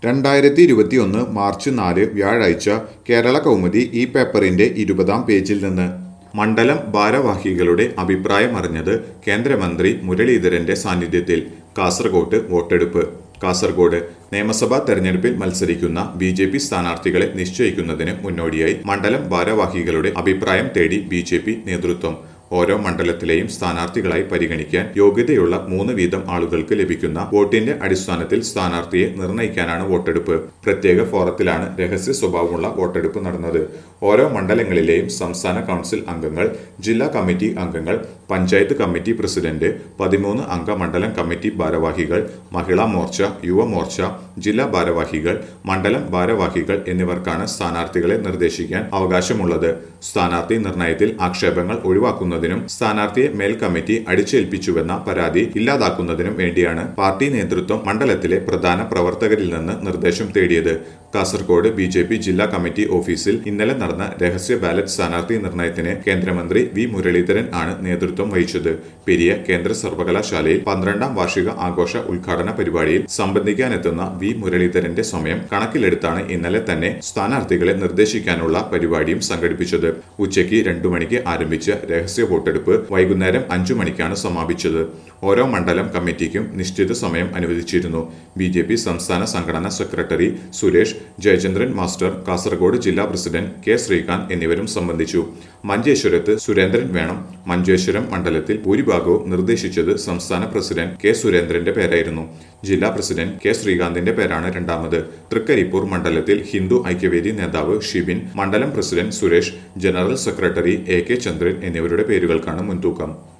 രണ്ടായിരത്തി ഇരുപത്തിയൊന്ന് മാർച്ച് നാല് വ്യാഴാഴ്ച കേരള കൗമുദി ഈ പേപ്പറിന്റെ ഇരുപതാം പേജിൽ നിന്ന് മണ്ഡലം ഭാരവാഹികളുടെ അഭിപ്രായം അറിഞ്ഞത് കേന്ദ്രമന്ത്രി മുരളീധരന്റെ സാന്നിധ്യത്തിൽ കാസർഗോട്ട് വോട്ടെടുപ്പ് കാസർഗോഡ് നിയമസഭാ തെരഞ്ഞെടുപ്പിൽ മത്സരിക്കുന്ന ബി ജെ പി സ്ഥാനാർത്ഥികളെ നിശ്ചയിക്കുന്നതിന് മുന്നോടിയായി മണ്ഡലം ഭാരവാഹികളുടെ അഭിപ്രായം തേടി ബി ജെ പി നേതൃത്വം ഓരോ മണ്ഡലത്തിലെയും സ്ഥാനാർത്ഥികളായി പരിഗണിക്കാൻ യോഗ്യതയുള്ള മൂന്ന് വീതം ആളുകൾക്ക് ലഭിക്കുന്ന വോട്ടിന്റെ അടിസ്ഥാനത്തിൽ സ്ഥാനാർത്ഥിയെ നിർണ്ണയിക്കാനാണ് വോട്ടെടുപ്പ് പ്രത്യേക ഫോറത്തിലാണ് രഹസ്യ സ്വഭാവമുള്ള വോട്ടെടുപ്പ് നടന്നത് ഓരോ മണ്ഡലങ്ങളിലെയും സംസ്ഥാന കൗൺസിൽ അംഗങ്ങൾ ജില്ലാ കമ്മിറ്റി അംഗങ്ങൾ പഞ്ചായത്ത് കമ്മിറ്റി പ്രസിഡന്റ് പതിമൂന്ന് അംഗ മണ്ഡലം കമ്മിറ്റി ഭാരവാഹികൾ മഹിളാ മോർച്ച യുവമോർച്ച ജില്ലാ ഭാരവാഹികൾ മണ്ഡലം ഭാരവാഹികൾ എന്നിവർക്കാണ് സ്ഥാനാർത്ഥികളെ നിർദ്ദേശിക്കാൻ അവകാശമുള്ളത് സ്ഥാനാർത്ഥി നിർണയത്തിൽ ആക്ഷേപങ്ങൾ ഒഴിവാക്കുന്നതിനും സ്ഥാനാർത്ഥിയെ മേൽ കമ്മിറ്റി അടിച്ചേൽപ്പിച്ചുവെന്ന പരാതി ഇല്ലാതാക്കുന്നതിനും വേണ്ടിയാണ് പാർട്ടി നേതൃത്വം മണ്ഡലത്തിലെ പ്രധാന പ്രവർത്തകരിൽ നിന്ന് നിർദ്ദേശം തേടിയത് കാസർഗോഡ് ബി ജെ പി ജില്ലാ കമ്മിറ്റി ഓഫീസിൽ ഇന്നലെ നടന്ന രഹസ്യ ബാലറ്റ് സ്ഥാനാർത്ഥി നിർണയത്തിന് കേന്ദ്രമന്ത്രി വി മുരളീധരൻ ആണ് നേതൃത്വം വഹിച്ചത് പെരിയ കേന്ദ്ര സർവകലാശാലയിൽ പന്ത്രണ്ടാം വാർഷിക ആഘോഷ ഉദ്ഘാടന പരിപാടിയിൽ സംബന്ധിക്കാനെത്തുന്ന വി മുരളീധരന്റെ സമയം കണക്കിലെടുത്താണ് ഇന്നലെ തന്നെ സ്ഥാനാർത്ഥികളെ നിർദ്ദേശിക്കാനുള്ള പരിപാടിയും സംഘടിപ്പിച്ചത് ഉച്ചയ്ക്ക് രണ്ടു മണിക്ക് ആരംഭിച്ച രഹസ്യ വോട്ടെടുപ്പ് വൈകുന്നേരം അഞ്ചു മണിക്കാണ് സമാപിച്ചത് ഓരോ മണ്ഡലം കമ്മിറ്റിക്കും നിശ്ചിത സമയം അനുവദിച്ചിരുന്നു ബി ജെ പി സംസ്ഥാന സംഘടനാ സെക്രട്ടറി സുരേഷ് ജയചന്ദ്രൻ മാസ്റ്റർ കാസർഗോഡ് ജില്ലാ പ്രസിഡന്റ് കെ ശ്രീകാന്ത് എന്നിവരും സംബന്ധിച്ചു മഞ്ചേശ്വരത്ത് സുരേന്ദ്രൻ വേണം മഞ്ചേശ്വരം മണ്ഡലത്തിൽ ഭൂരിഭാഗവും നിർദ്ദേശിച്ചത് സംസ്ഥാന പ്രസിഡന്റ് കെ സുരേന്ദ്രന്റെ പേരായിരുന്നു ജില്ലാ പ്രസിഡന്റ് കെ ശ്രീകാന്തിന്റെ പേരാണ് രണ്ടാമത് തൃക്കരിപ്പൂർ മണ്ഡലത്തിൽ ഹിന്ദു ഐക്യവേദി നേതാവ് ഷിബിൻ മണ്ഡലം president Suresh general secretary A K Chandran എന്നിവരുടെ പേരുകൾക്കാണ് മുൻതൂക്കം